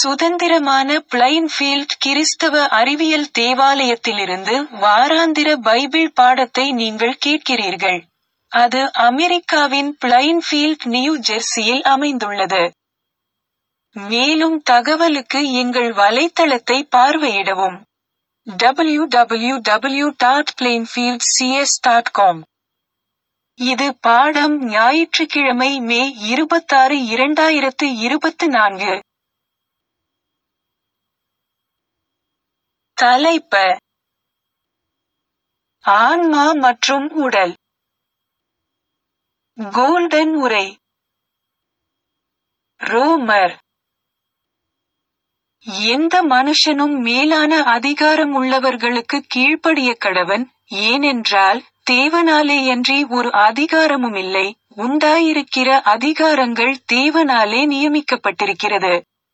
சுதந்திரமான பிளைன்ஃபீல்ட் கிறிஸ்தவ அறிவியல் தேவாலயத்திலிருந்து வாராந்திர பைபிள் பாடத்தை நீங்கள் கேட்கிறீர்கள். அது அமெரிக்காவின் பிளைன்ஃபீல்ட் நியூ ஜெர்சியில் அமைந்துள்ளது. மேலும் தகவலுக்கு எங்கள் வலைத்தளத்தை பார்வையிடவும். www.plainfieldcs.com இது பாடம் ஞாயிற்றுக்கிழமை மே இருபத்தாறு இரண்டாயிரத்து இருபத்து நான்கு. தலைப்ப ஆன்மா மற்றும் உடல் கோல்டன் உரை ரோமர் எந்த மனுஷனும் மேலான அதிகாரம் உள்ளவர்களுக்கு கீழ்ப்படிய கடவன் ஏனென்றால் தேவனாலேயன்றி ஒரு அதிகாரமுமில்லை உண்டாயிருக்கிற அதிகாரங்கள் தேவனாலே நியமிக்கப்பட்டிருக்கிறது.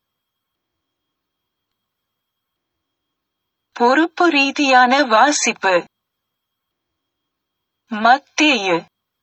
பொறுப்பு ரீதியான வாசிப்பு மத்தேயு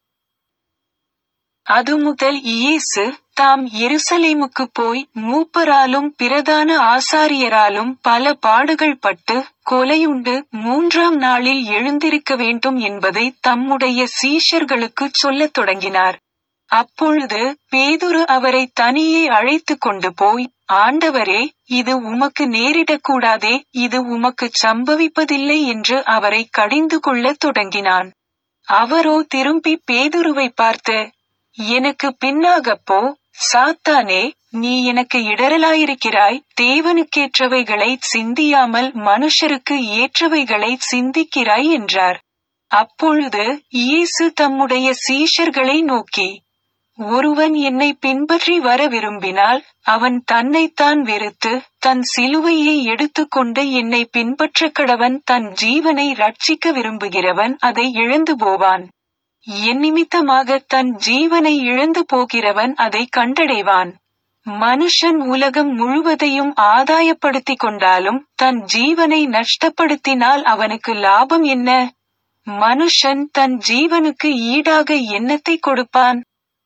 அதுமுதல் இயேசு தாம் எருசலேமுக்கு போய் மூப்பராலும் பிரதான ஆசாரியராலும் பல பாடுகள் பட்டு கொலையுண்டு மூன்றாம் நாளில் எழுந்திருக்க வேண்டும் என்பதை தம்முடைய சீஷர்களுக்குச் சொல்லத் தொடங்கினார். அப்பொழுது பேதுரு அவரை தனியே அழைத்துக் கொண்டு போய் ஆண்டவரே இது உமக்கு நேரிடக்கூடாதே இது உமக்குச் சம்பவிப்பதில்லை என்று அவரை கடிந்து கொள்ளத் தொடங்கினான். அவரோ திரும்பி பேதுருவை பார்த்து எனக்கு பின்னாகப் போ சாத்தானே நீ எனக்கு இடரலாயிருக்கிறாய் தேவனுக்கேற்றவைகளைச் சிந்தியாமல் மனுஷருக்கு ஏற்றவைகளைச் சிந்திக்கிறாய் என்றார். அப்பொழுது இயேசு தம்முடைய சீஷர்களை நோக்கி ஒருவன் என்னை பின்பற்றி வர விரும்பினால் அவன் தன்னைத்தான் வெறுத்து தன் சிலுவையை எடுத்துக்கொண்டு என்னை பின்பற்றக் கடவன் தன் ஜீவனை ரட்சிக்க விரும்புகிறவன் அதை இழந்து போவான். என் நிமித்தமாக தன் ஜீவனை இழந்து போகிறவன் அதை கண்டடைவான். மனுஷன் உலகம் முழுவதையும் ஆதாயப்படுத்திக் கொண்டாலும் தன் ஜீவனை நஷ்டப்படுத்தினால் அவனுக்கு லாபம் என்ன? மனுஷன் தன் ஜீவனுக்கு ஈடாக என்னத்தை கொடுப்பான்?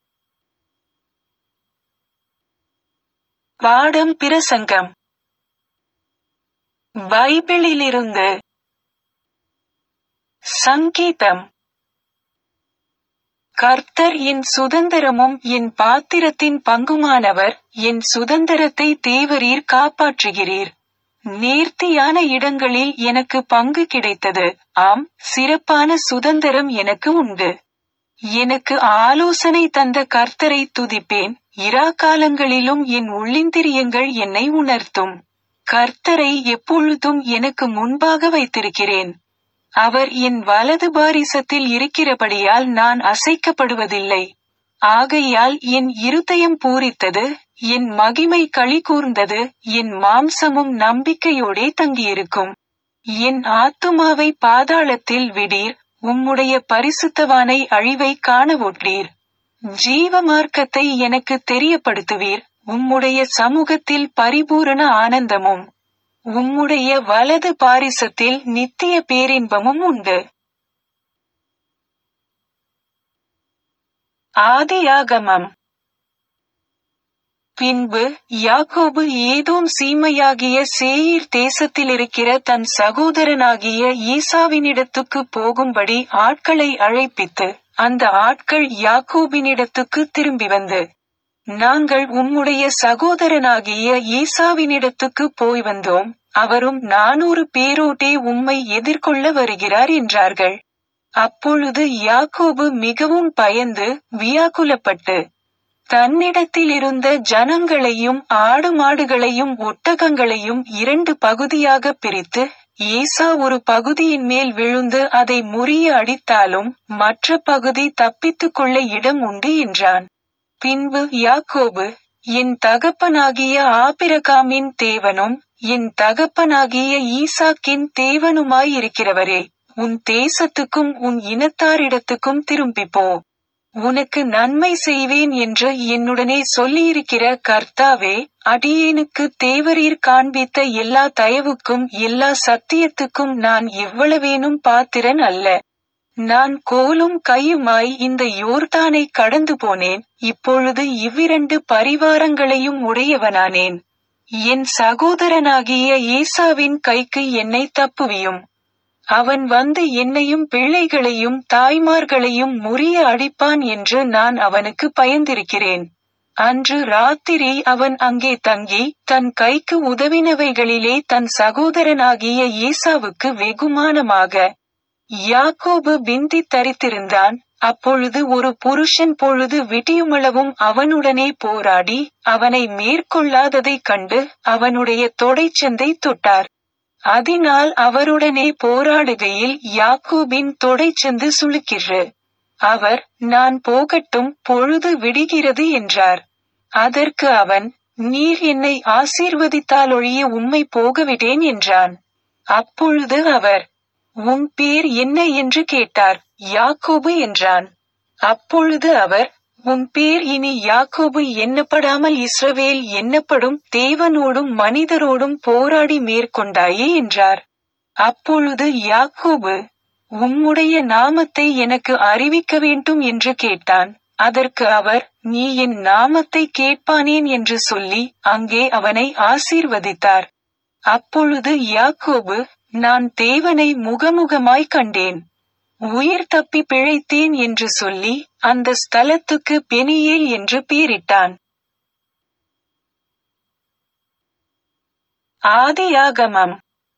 பாடம் பிரசங்கம் பைபிளிலிருந்து சங்கீதம் கர்த்தர் என் சுதந்திரமும் என் பாத்திரத்தின் பங்குமானவர் என் சுதந்திரத்தை தேவரீர் காப்பாற்றுகிறீர். நேர்த்தியான இடங்களில் எனக்கு பங்கு கிடைத்தது ஆம் சிறப்பான சுதந்திரம் எனக்கு உண்டு. எனக்கு ஆலோசனை தந்த கர்த்தரை துதிப்பேன் இராக்காலங்களிலும் என் உள்ளிந்திரியங்கள் என்னை உணர்த்தும். கர்த்தரை எப்பொழுதும் எனக்கு முன்பாக வைத்திருக்கிறேன். அவர் என் வலது பாரிசத்தில் இருக்கிறபடியால் நான் அசைக்கப்படுவதில்லை. ஆகையால் என் இருதயம் பூரித்தது என் மகிமை களிகூர்ந்தது என் மாம்சமும் நம்பிக்கையோடே தங்கியிருக்கும். என் ஆத்துமாவை பாதாளத்தில் விடீர் உம்முடைய பரிசுத்தவானை அழிவை காணவொட்டீர். ஜீவ மார்க்கத்தை எனக்கு தெரியப்படுத்துவீர் உம்முடைய சமூகத்தில் பரிபூரண ஆனந்தமும். உம்முடைய வலது பாரிசத்தில் நித்திய பேரின்பமும் உண்டு. ஆதியாகமம் பின்பு யாக்கோபு ஏதோம் சீமையாகிய சேயீர் தேசத்திலிருக்கிற தன் சகோதரனாகிய ஈசாவினிடத்துக்குப் போகும்படி ஆட்களை அழைப்பித்து அந்த ஆட்கள் யாக்கோபினிடத்துக்கு திரும்பி வந்து நாங்கள் உம்முடைய சகோதரனாகிய ஈசாவினிடத்துக்கு போய் வந்தோம் அவரும் நானூறு பேரோடே உம்மை எதிர்கொள்ள வருகிறார் என்றார்கள். அப்பொழுது யாக்கோபு மிகவும் பயந்து வியாக்குலப்பட்டு தன்னிடத்திலிருந்த ஜனங்களையும் ஆடு மாடுகளையும் ஒட்டகங்களையும் இரண்டு பகுதியாக பிரித்து ஏசா ஒரு பகுதியின் மேல் விழுந்து அதை முறிய அடித்தாலும் மற்ற பகுதி தப்பித்துக் கொள்ள இடம் உண்டு என்றான். பின்பு யாக்கோபு என் தகப்பனாகிய ஆபிரகாமின் தேவனும் என் தகப்பனாகிய ஈசாக்கின் தேவனுமாயிருக்கிறவரே உன் தேசத்துக்கும் உன் இனத்தாரிடத்துக்கும் திரும்பிப் போ உனக்கு நன்மை செய்வேன் என்று என்னுடனே சொல்லியிருக்கிற கர்த்தாவே அடியேனுக்கு தேவரீர் காண்பித்த எல்லா தயவுக்கும் எல்லா சத்தியத்துக்கும் நான் எவ்வளவேனும் பாத்திரன் அல்ல நான் கோலும் கையுமாய் இந்த யோர்தானை கடந்து போனேன் இப்பொழுது இவ்விரண்டு பரிவாரங்களையும் உடையவனானேன் என் சகோதரனாகிய ஈசாவின் கைக்கு என்னை தப்புவியும் அவன் வந்து என்னையும் பிள்ளைகளையும் தாய்மார்களையும் முறிய அடிப்பான் என்று நான் அவனுக்கு பயந்திருக்கிறேன் அன்று ராத்திரி அவன் அங்கே தங்கி தன் கைக்கு உதவினவைகளிலே தன் சகோதரனாகிய ஈசாவுக்கு வெகுமானமாக யாக்கோபு பிந்தி தரித்திருந்தான் அப்பொழுது ஒரு புருஷன் பொழுது விடியுமளவும் அவனுடனே போராடி அவனை மேற்கொள்ளாததைக் கண்டு அவனுடைய தொடைச்சந்தை தொட்டார் அதனால் அவருடனே போராடுகையில் யாக்கோபின் தொடைச்சந்து சுளுக்கிற்று அவர் நான் போகட்டும் பொழுது விடுகிறது என்றார் அதற்கு அவன் நீர் என்னை ஆசீர்வதித்தாலொழிய உம்மை போகவிடேன் என்றான் அப்பொழுது அவர் உன் பேர் என்ன என்று கேட்டார் யாக்கோபு என்றான் அப்பொழுது அவர் உன் பேர் இனி யாக்கோபு எண்ணப்படாமல் இஸ்ரவேல் எண்ணப்படும் தேவனோடும் மனிதரோடும் போராடி மேற்கொண்டாயே என்றார் அப்பொழுது யாக்கோபு உம்முடைய நாமத்தை எனக்கு அறிவிக்க வேண்டும் என்று கேட்டான் அதற்கு அவர் நீ என் நாமத்தை கேட்பானேன் என்று சொல்லி அங்கே அவனை ஆசீர்வதித்தார் அப்பொழுது யாக்கோபு நான் தேவனை முகமுகமாய் கண்டேன் உயிர் தப்பி பிழைத்தேன் என்று சொல்லி அந்த ஸ்தலத்துக்கு பெனியேல் என்று பெயரிட்டான் ஆதியாகமம்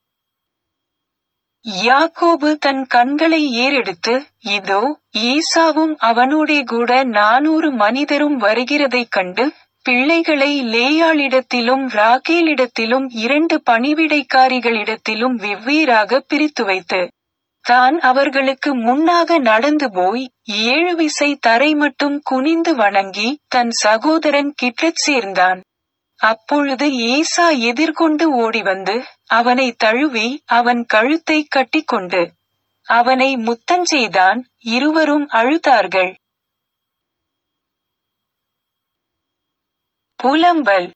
யாக்கோபு தன் கண்களை ஏறெடுத்து இதோ ஈசாவும் அவனோடே கூட நானூறு மனிதரும் வருகிறதைக் கண்டு பிள்ளைகளை லேயாளிடத்திலும் ராகேலிடத்திலும் இரண்டு பணிவிடைக்காரிகளிடத்திலும் வெவ்வேறாக பிரித்து வைத்து தான் அவர்களுக்கு முன்னாக நடந்து போய் ஏழு விசை தரை மட்டும் குனிந்து வணங்கி தன் சகோதரன் கிட்டச் சேர்ந்தான் அப்பொழுது ஏசா எதிர்கொண்டு ஓடி வந்து அவனை தழுவி அவன் கழுத்தை கட்டிக்கொண்டு அவனை முத்தஞ்செய்தான் இருவரும் அழுதார்கள் புலம்பல்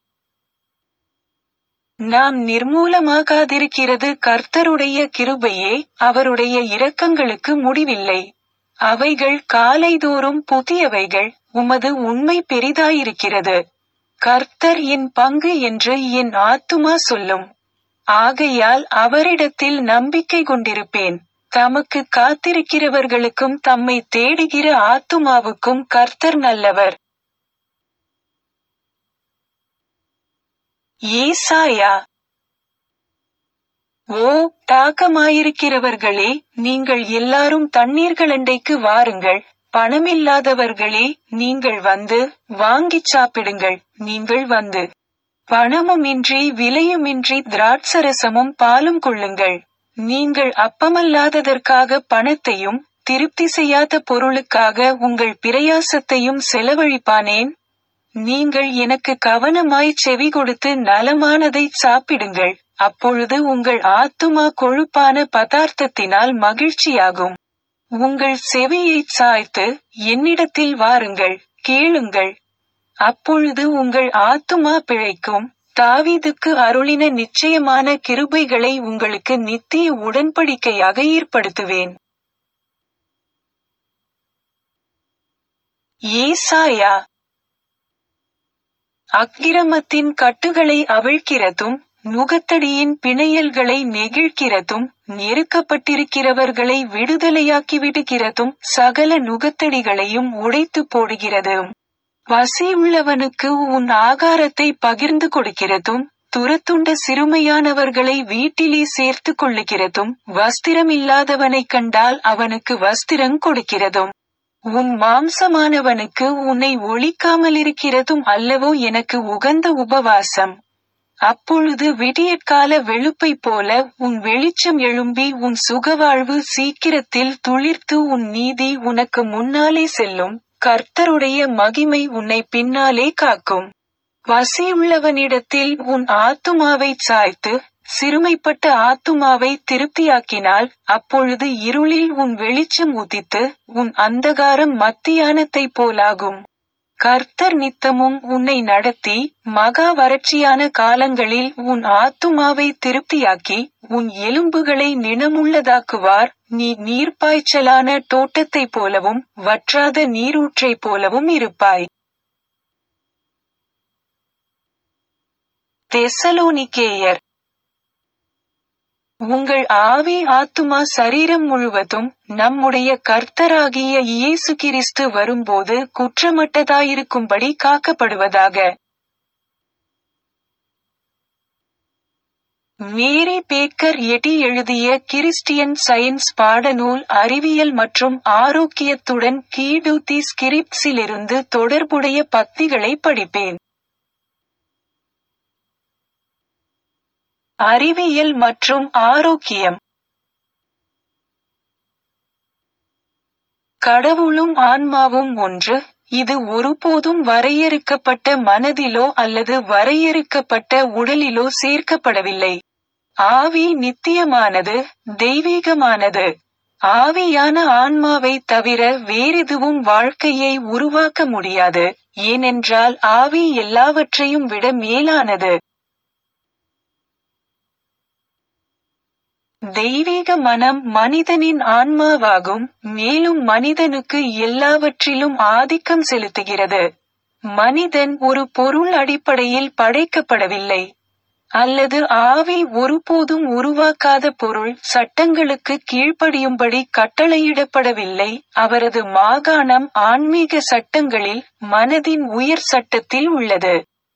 நாம் நிர்மூலமாகாதிருக்கிறது கர்த்தருடைய கிருபையே அவருடைய இரக்கங்களுக்கு முடிவில்லை அவைகள் காலைதோறும் புதியவைகள் உமது உண்மை பெரிதாயிருக்கிறது கர்த்தர் என் பங்கு என்று என் ஆத்துமா சொல்லும் ஆகையால் அவரிடத்தில் நம்பிக்கை கொண்டிருப்பேன் தமக்கு காத்திருக்கிறவர்களுக்கும் தம்மை தேடுகிற ஆத்துமாவுக்கும் கர்த்தர் நல்லவர் ஏசாயா ஓ தாக்கமாயிருக்கிறவர்களே நீங்கள் எல்லாரும் தண்ணீர்களண்டைக்கு வாருங்கள் பணமில்லாதவர்களே நீங்கள் வந்து வாங்கிச் சாப்பிடுங்கள் நீங்கள் வந்து பணமுமின்றி விலையுமின்றி திராட்சரசமும் பாலும் கொள்ளுங்கள் நீங்கள் அப்பமல்லாததற்காக பணத்தையும் திருப்தி செய்யாத பொருளுக்காக உங்கள் பிரயாசத்தையும் செலவழிப்பானேன் நீங்கள் எனக்கு கவனமாய் செவி கொடுத்து நலமானதை சாப்பிடுங்கள் அப்பொழுது உங்கள் ஆத்துமா கொழுப்பான பதார்த்தத்தினால் மகிழ்ச்சியாகும் உங்கள் செவியைச் சாய்த்து என்னிடத்தில் வாருங்கள் கேளுங்கள் அப்பொழுது உங்கள் ஆத்துமா பிழைக்கும் தாவீதுக்கு அருளின நிச்சயமான கிருபைகளை உங்களுக்கு நித்திய உடன்படிக்கையாக ஏற்படுத்துவேன் ஏசாயா அக்கிரமத்தின் கட்டுகளை அவிழ்க்கிறதும் நுகத்தடியின் பிணையல்களை நெகிழ்கிறதும் நெருக்கப்பட்டிருக்கிறவர்களை விடுதலையாக்கி விடுகிறதும் சகல நுகத்தடிகளையும் உடைத்து போடுகிறதும் பசியுள்ளவனுக்கு உன் ஆகாரத்தை பகிர்ந்து கொடுக்கிறதும் துரத்துண்ட சிறுமையானவர்களை வீட்டிலே சேர்த்து கொள்ளுகிறதும் வஸ்திரமில்லாதவனைக் கண்டால் அவனுக்கு வஸ்திரம் கொடுக்கிறதும் உன் மாம்சமானவனுக்கு உன்னை ஒழிக்காமலிருக்கிறதும் அல்லவோ எனக்கு உகந்த உபவாசம் அப்பொழுது விடியற்கால வெளுப்பை போல உன் வெளிச்சம் எழும்பி உன் சுகவாழ்வு சீக்கிரத்தில் துளிர்த்து உன் நீதி உனக்கு முன்னாலே செல்லும் கர்த்தருடைய மகிமை உன்னை பின்னாலே காக்கும் பசியுள்ளவனிடத்தில் உன் ஆத்துமாவைச் சாய்த்து சிறுமைப்பட்ட ஆத்துமாவை திருப்தியாக்கினால் அப்பொழுது இருளில் உன் வெளிச்சம் உதித்து உன் அந்தகாரம் மத்தியானத்தைப் போலாகும் கர்த்தர் நித்தமும் உன்னை நடத்தி மகா வறட்சியான காலங்களில் உன் ஆத்துமாவை திருப்தியாக்கி உன் எலும்புகளை நினமுள்ளதாக்குவார் நீ நீர்ப்பாய்ச்சலான தோட்டத்தைப் போலவும் வற்றாத நீரூற்றைப் போலவும் இருப்பாய் தெசலோனிக்கேயர் உங்கள் ஆவி ஆத்துமா சரீரம் முழுவதும் நம்முடைய கர்த்தராகிய இயேசு கிறிஸ்து வரும்போது குற்றமற்றதாயிருக்கும்படி காக்கப்படுவதாக மேரி பேக்கர் எட்டி எழுதிய கிறிஸ்டியன் சயின்ஸ் பாடநூல் அறிவியல் மற்றும் ஆரோக்கியத்துடன் கீடூத்தி ஸ்கிரிப்ட்ஸிலிருந்து தொடர்புடைய பத்திகளை படிப்பேன் அறிவியல் மற்றும் ஆரோக்கியம் கடவுளும் ஆன்மாவும் ஒன்று இது ஒருபோதும் வரையறுக்கப்பட்ட மனதிலோ அல்லது வரையறுக்கப்பட்ட உடலிலோ சேர்க்கப்படவில்லை ஆவி நித்தியமானது தெய்வீகமானது ஆவியான ஆன்மாவை தவிர வேறெதுவும் வாழ்க்கையை உருவாக்க முடியாது ஏனென்றால் ஆவி எல்லாவற்றையும் விட மேலானது தெய்வீக மனம் மனிதனின் ஆன்மாவாகும் மேலும் மனிதனுக்கு எல்லாவற்றிலும் ஆதிக்கம் செலுத்துகிறது மனிதன் ஒரு பொருள் அடிப்படையில் படைக்கப்படவில்லை அல்லது ஆவி ஒருபோதும் உருவாக்காத பொருள் சட்டங்களுக்கு கீழ்ப்படியும்படி கட்டளையிடப்படவில்லை அவரது மாகாணம் ஆன்மீக சட்டங்களில் மனதின் உயர் சட்டத்தில் உள்ளது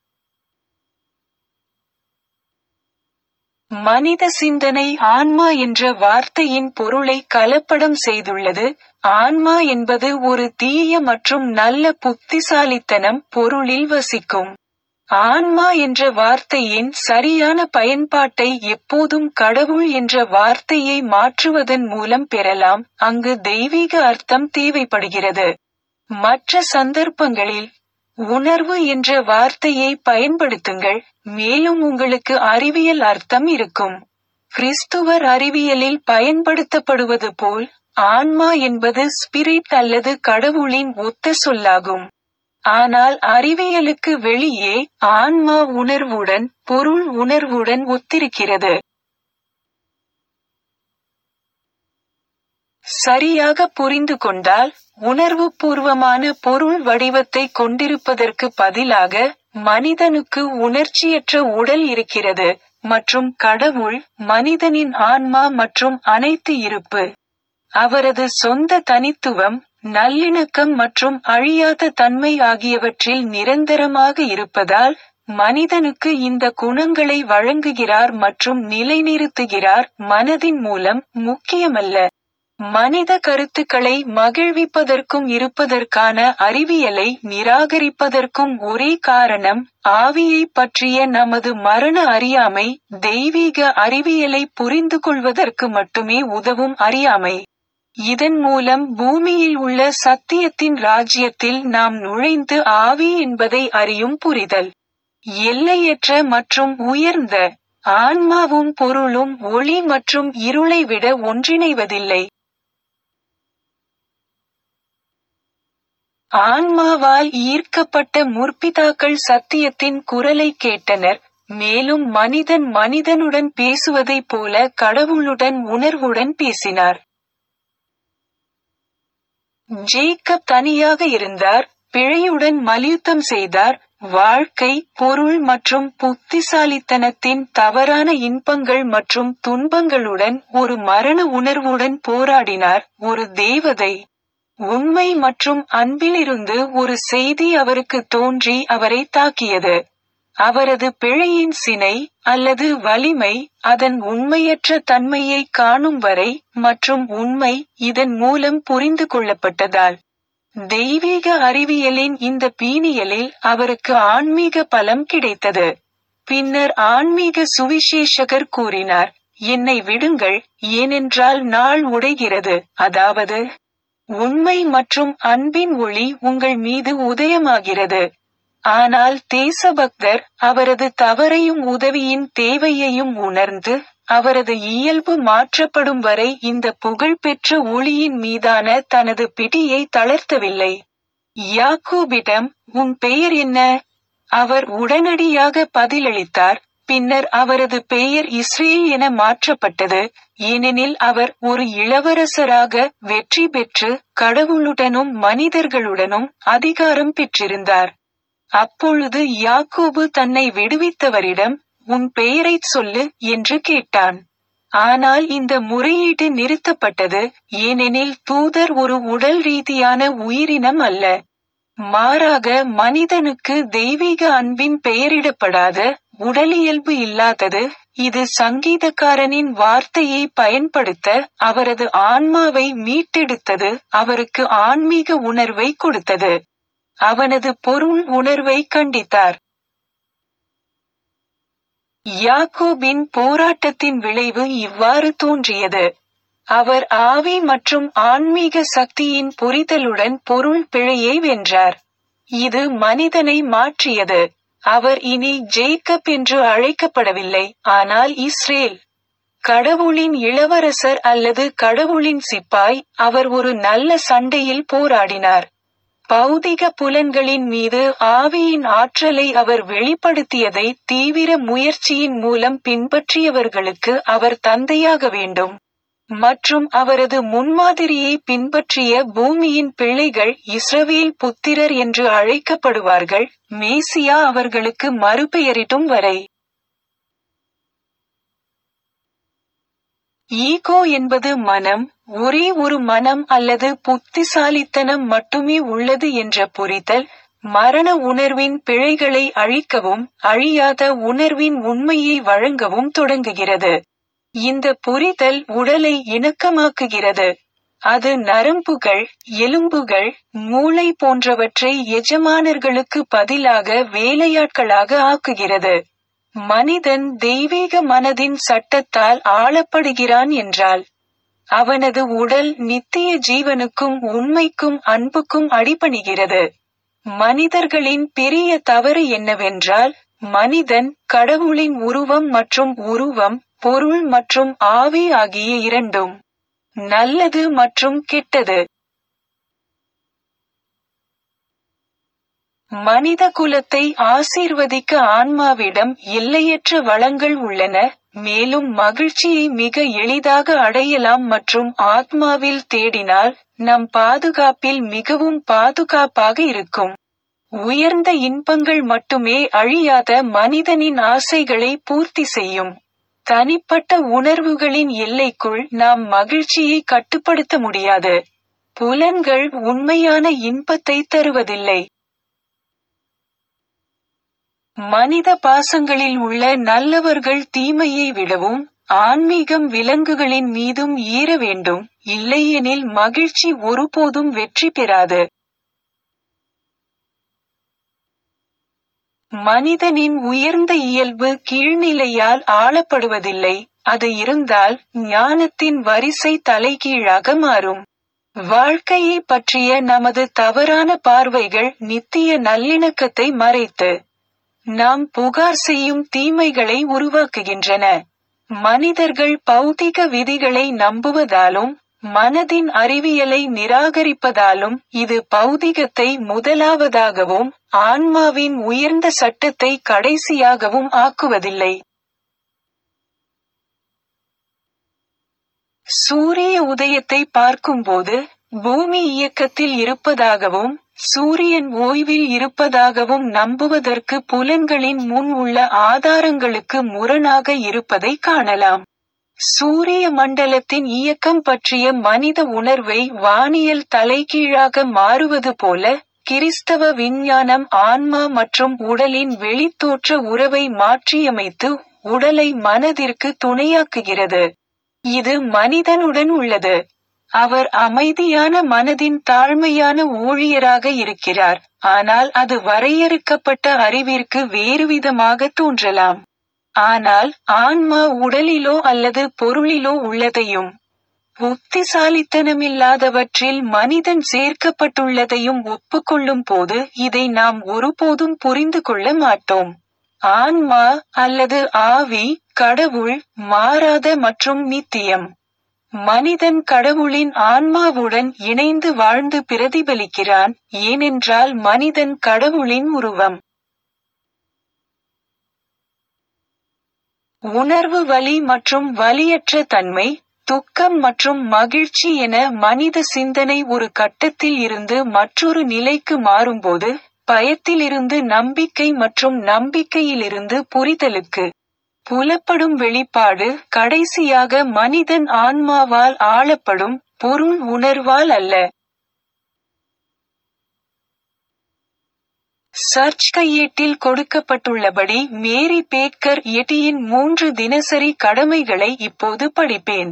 மனித சிந்தனை ஆன்மா என்ற வார்த்தையின் பொருளை கலப்படம் செய்துள்ளது ஆன்மா என்பது ஒரு தீய மற்றும் நல்ல புத்திசாலித்தனம் பொருளில் வசிக்கும் ஆன்மா என்ற வார்த்தையின் சரியான பயன்பாட்டை எப்போதும் கடவுள் என்ற வார்த்தையை மாற்றுவதன் மூலம் பெறலாம் அங்கு தெய்வீக அர்த்தம் தேவைப்படுகிறது மற்ற சந்தர்ப்பங்களில் உணர்வு என்ற வார்த்தையை பயன்படுத்துங்கள் மேலும் உங்களுக்கு அறிவியல் அர்த்தம் இருக்கும் கிறிஸ்துவர் அறிவியலில் பயன்படுத்தப்படுவது போல் ஆன்மா என்பது ஸ்பிரிட் அல்லது கடவுளின் ஒத்த சொல்லாகும் ஆனால் அறிவியலுக்கு வெளியே ஆன்மா உணர்வுடன் பொருள் உணர்வுடன் ஒத்திருக்கிறது சரியாக புரிந்து கொண்டால் உணர்வு பூர்வமான பொருள் வடிவத்தை கொண்டிருப்பதற்கு பதிலாக மனிதனுக்கு உணர்ச்சியற்ற உடல் இருக்கிறது மற்றும் கடவுள் மனிதனின் ஆன்மா மற்றும் அனைத்து இருப்பு அவரது சொந்த தனித்துவம் நல்லிணக்கம் மற்றும் அழியாத தன்மை ஆகியவற்றில் நிரந்தரமாக இருப்பதால் மனிதனுக்கு இந்த குணங்களை வழங்குகிறார் மற்றும் நிலைநிறுத்துகிறார் மனதின் மூலம் முக்கியமல்ல மனித கருத்துக்களை மகிழ்விப்பதற்கும் இருப்பதற்கான அறிவியலை நிராகரிப்பதற்கும் ஒரே காரணம் ஆவியை பற்றிய நமது மரண அறியாமை தெய்வீக அறிவியலை புரிந்து கொள்வதற்கு மட்டுமே உதவும் அறியாமை இதன் மூலம் பூமியில் உள்ள சத்தியத்தின் ராஜ்யத்தில் நாம் நுழைந்து ஆவி என்பதை அறியும் புரிதல் எல்லையற்ற மற்றும் உயர்ந்த ஆன்மாவும் பொருளும் ஒளி மற்றும் இருளை விட ஒன்றிணைவதில்லை ஆன்மாவால் ஈர்க்கப்பட்ட முற்பிதாக்கள் சத்தியத்தின் குரலை கேட்டனர் மேலும் மனிதன் மனிதனுடன் பேசுவதைப் போல கடவுளுடன் உணர்வுடன் பேசினார் ஜேக்கப் தனியாக இருந்தார் பிழையுடன் மல்யுத்தம் செய்தார் வாழ்க்கை பொருள் மற்றும் புத்திசாலித்தனத்தின் தவறான இன்பங்கள் மற்றும் துன்பங்களுடன் ஒரு மரண உணர்வுடன் போராடினார் ஒரு தேவதை உண்மை மற்றும் அன்பிலிருந்து ஒரு செய்தி அவருக்கு தோன்றி அவரை தாக்கியது அவரது பிழையின் சினை அல்லது வலிமை அதன் உண்மையற்ற தன்மையை காணும் வரை மற்றும் உண்மை இதன் மூலம் புரிந்து கொள்ளப்பட்டதால் தெய்வீக அறிவியலின் இந்த பீனியலில் அவருக்கு ஆன்மீக பலம் கிடைத்தது பின்னர் ஆன்மீக சுவிசேஷகர் கூறினார் என்னை விடுங்கள் ஏனென்றால் நாள் உடைகிறது அதாவது உண்மை மற்றும் அன்பின் ஒளி உங்கள் மீது உதயமாகிறது ஆனால் தேசபக்தர் அவரது தவறையும் உதவியின் தேவையையும் உணர்ந்து அவரது இயல்பு மாற்றப்படும் வரை இந்த புகழ்பெற்ற ஒளியின் மீதான தனது பிடியை தளர்த்தவில்லை யாக்கூபிடம் உன் பெயர் என்ன அவர் உடனடியாக பதிலளித்தார் பின்னர் அவரது பெயர் இஸ்ரேல் என மாற்றப்பட்டது ஏனெனில் அவர் ஒரு இளவரசராக வெற்றி பெற்று கடவுளுடனும் மனிதர்களுடனும் அதிகாரம் பெற்றிருந்தார் அப்பொழுது யாக்கோபு தன்னை விடுவித்தவரிடம் உன் பெயரைச் சொல்லு என்று கேட்டான் ஆனால் இந்த முறையீடு நிறுத்தப்பட்டது ஏனெனில் தூதர் ஒரு உடல் ரீதியான உயிரினம் அல்ல மாறாக மனிதனுக்கு தெய்வீக அன்பின் பெயரிடப்படாத உடலியல்பு இல்லாதது இது சங்கீதக்காரனின் வார்த்தையை பயன்படுத்த அவரது ஆன்மாவை மீட்டெடுத்தது அவருக்கு ஆன்மீக உணர்வை கொடுத்தது அவனது பொருள் உணர்வை கண்டித்தார் யாக்கோபின் போராட்டத்தின் விளைவு இவ்வாறு தோன்றியது அவர் ஆவி மற்றும் ஆன்மீக சக்தியின் புரிதலுடன் பொருள் பிழையை வென்றார் இது மனிதனை மாற்றியது அவர் இனி ஜேக்கப் என்று அழைக்கப்படவில்லை ஆனால் இஸ்ரேல் கடவுளின் இளவரசர் அல்லது கடவுளின் சிப்பாய் அவர் ஒரு நல்ல சண்டையில் போராடினார் பௌதிக புலன்களின் மீது ஆவியின் ஆற்றலை அவர் வெளிப்படுத்தியதை தீவிர முயற்சியின் மூலம் பின்பற்றியவர்களுக்கு அவர் தந்தையாக வேண்டும் மற்றும் அவரது முன்மாதிரியை பின்பற்றிய பூமியின் பிள்ளைகள் இஸ்ரவேல் புத்திரர் என்று அழைக்கப்படுவார்கள் மேசியா அவர்களுக்கு மறுபெயரிட்டும் வரை ஈகோ என்பது மனம் ஒரே ஒரு மனம் அல்லது புத்திசாலித்தனம் மட்டுமே உள்ளது என்ற புரிதல் மரண உணர்வின் பிழைகளை அழிக்கவும் அழியாத உணர்வின் உண்மையை வழங்கவும் தொடங்குகிறது இந்த புரிதல் உடலை இணக்கமாக்குகிறது அது நரம்புகள் எலும்புகள் மூளை போன்றவற்றை எஜமானர்களுக்கு பதிலாக வேலையாட்களாக ஆக்குகிறது மனிதன் தெய்வீக மனதின் சட்டத்தால் ஆளப்படுகிறான் என்றால் அவனது உடல் நித்திய ஜீவனுக்கும் உண்மைக்கும் அன்புக்கும் அடிபணிகிறது மனிதர்களின் பெரிய தவறு என்னவென்றால் மனிதன் கடவுளின் உருவம் மற்றும் உருவம் பொருள் மற்றும் ஆவி ஆகிய இரண்டும் நல்லது மற்றும் கெட்டது மனித குலத்தை ஆசீர்வதிக்க ஆன்மாவிடம் எல்லையற்ற வளங்கள் உள்ளன மேலும் மகிழ்ச்சியை மிக எளிதாக அடையலாம் மற்றும் ஆத்மாவில் தேடினால் நம் பாதுகாப்பில் மிகவும் பாதுகாப்பாக இருக்கும் உயர்ந்த இன்பங்கள் மட்டுமே அழியாத மனிதனின் ஆசைகளை பூர்த்தி செய்யும் தனிப்பட்ட உணர்வுகளின் எல்லைக்குள் நாம் மகிழ்ச்சியை கட்டுப்படுத்த முடியாது புலன்கள் உண்மையான இன்பத்தை தருவதில்லை மனித பாசங்களில் உள்ள நல்லவர்கள் தீமையை விடவும் ஆன்மீகம் விலங்குகளின் மீதும் ஈர வேண்டும் இல்லையெனில் மகிழ்ச்சி ஒருபோதும் வெற்றி பெறாது மனிதனின் உயர்ந்த இயல்பு கீழ்நிலையால் ஆளப்படுவதில்லை அது இருந்தால் ஞானத்தின் வரிசை தலைகீழாக மாறும் வாழ்க்கையை பற்றிய நமது தவறான பார்வைகள் நித்திய நல்லிணக்கத்தை மறைத்து நாம் புகார் செய்யும் தீமைகளை உருவாக்குகின்றன மனிதர்கள் பௌதிக விதிகளை நம்புவதாலும் மனதின் அறிவியலை நிராகரிப்பதாலும் இது பௌதிகத்தை முதலாவதாகவும் ஆன்மாவின் உயர்ந்த சட்டத்தை கடைசியாகவும் ஆக்குவதில்லை சூரிய உதயத்தை பார்க்கும்போது பூமி இயக்கத்தில் இருப்பதாகவும் சூரியன் ஓய்வில் இருப்பதாகவும் நம்புவதற்கு புலன்களின் முன் உள்ள ஆதாரங்களுக்கு முரணாக இருப்பதை காணலாம் சூரிய மண்டலத்தின் இயக்கம் பற்றிய மனித உணர்வை வானியல் தலைகீழாக மாறுவது போல கிறிஸ்தவ விஞ்ஞானம் ஆன்மா மற்றும் உடலின் வெளித்தோற்ற உறவை மாற்றியமைத்து உடலை மனதிற்கு துணையாக்குகிறது இது மனிதனுடன் உள்ளது அவர் அமைதியான மனதின் தாழ்மையான ஊழியராக இருக்கிறார் ஆனால் அது வரையறுக்கப்பட்ட அறிவிற்கு வேறுவிதமாக தோன்றலாம் ஆனால் ஆன்மா உடலிலோ அல்லது பொருளிலோ உள்ளதையும் புத்திசாலித்தனமில்லாதவற்றில் மனிதன் சேர்க்கப்பட்டுள்ளதையும் ஒப்புக்கொள்ளும் போது இதை நாம் ஒருபோதும் புரிந்து கொள்ள மாட்டோம் ஆன்மா அல்லது ஆவி கடவுள் மாறாத மற்றும் நித்தியம் மனிதன் கடவுளின் ஆன்மாவுடன் இணைந்து வாழ்ந்து பிரதிபலிக்கிறான் ஏனென்றால் மனிதன் கடவுளின் உருவம் உணர்வு வலி மற்றும் வலியற்ற தன்மை துக்கம் மற்றும் மகிழ்ச்சி என மனித சிந்தனை ஒரு கட்டத்தில் இருந்து மற்றொரு நிலைக்கு மாறும்போது பயத்திலிருந்து நம்பிக்கை மற்றும் நம்பிக்கையிலிருந்து புரிதலுக்கு புலப்படும் வெளிப்பாடு கடைசியாக மனிதன் ஆன்மாவால் ஆளப்படும் பொருள் உணர்வால் அல்ல சர்ச் கையேட்டில் கொடுக்கப்பட்டுள்ளபடி மேரி பேக்கர் எட்டியின் மூன்று தினசரி கடமைகளை இப்போது படிப்பேன்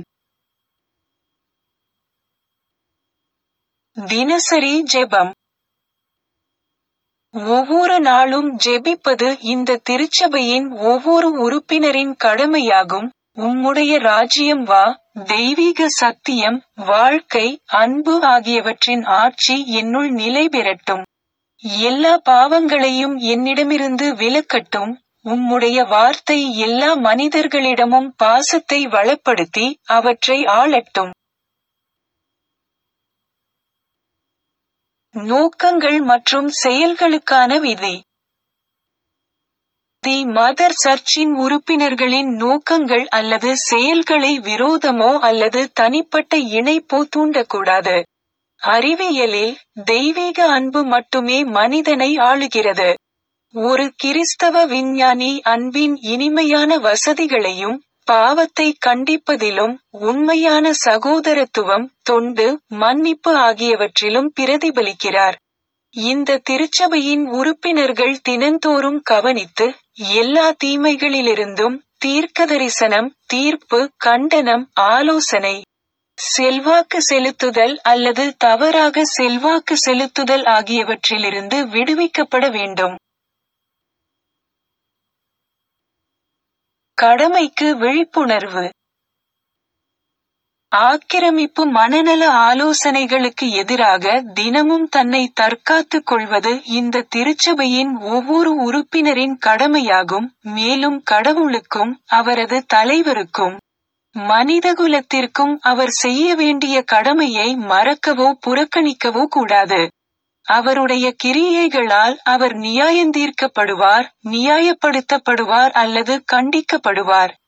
தினசரி ஜெபம் ஒவ்வொரு நாளும் ஜெபிப்பது இந்த திருச்சபையின் ஒவ்வொரு உறுப்பினரின் கடமையாகும் உம்முடைய ராஜ்யம் வா தெய்வீக சத்தியம் வாழ்க்கை அன்பு ஆகியவற்றின் ஆட்சி என்னுள் நிலை பெறட்டும் எல்லா பாவங்களையும் என்னிடமிருந்து விலக்கட்டும் உம்முடைய வார்த்தை எல்லா மனிதர்களிடமும் பாசத்தை வளப்படுத்தி அவற்றை ஆளட்டும் நோக்கங்கள் மற்றும் செயல்களுக்கான விதி தி மதர் சர்ச்சின் உறுப்பினர்களின் நோக்கங்கள் அல்லது செயல்களை விரோதமோ அல்லது தனிப்பட்ட இணைப்போ தூண்டக்கூடாது அறிவியலில் தெய்வீக அன்பு மட்டுமே மனிதனை ஆளுகிறது ஒரு கிறிஸ்தவ விஞ்ஞானி அன்பின் இனிமையான வசதிகளையும் பாவத்தை கண்டிப்பதிலும் உண்மையான சகோதரத்துவம் தொண்டு மன்னிப்பு ஆகியவற்றிலும் பிரதிபலிக்கிறார் இந்த திருச்சபையின் உறுப்பினர்கள் தினந்தோறும் கவனித்து எல்லா தீமைகளிலிருந்தும் தீர்க்கதரிசனம் தீர்ப்பு கண்டனம் ஆலோசனை செல்வாக்கு செலுத்துதல் அல்லது தவறாக செல்வாக்கு செலுத்துதல் ஆகியவற்றிலிருந்து விடுவிக்கப்பட வேண்டும் கடமைக்கு விழிப்புணர்வு ஆக்கிரமிப்பு மனநல ஆலோசனைகளுக்கு எதிராக தினமும் தன்னை தற்காத்துக் கொள்வது இந்த திருச்சபையின் ஒவ்வொரு உறுப்பினரின் கடமையாகும் மேலும் கடவுளுக்கும் அவரது தலைவருக்கும் மனிதகுலத்திற்கும் அவர் செய்ய வேண்டிய கடமையை மறக்கவோ புறக்கணிக்கவோ கூடாது அவருடைய கிரியைகளால் அவர் நியாயந்தீர்க்கப்படுவார் நியாயப்படுத்தப்படுவார் அல்லது கண்டிக்கப்படுவார்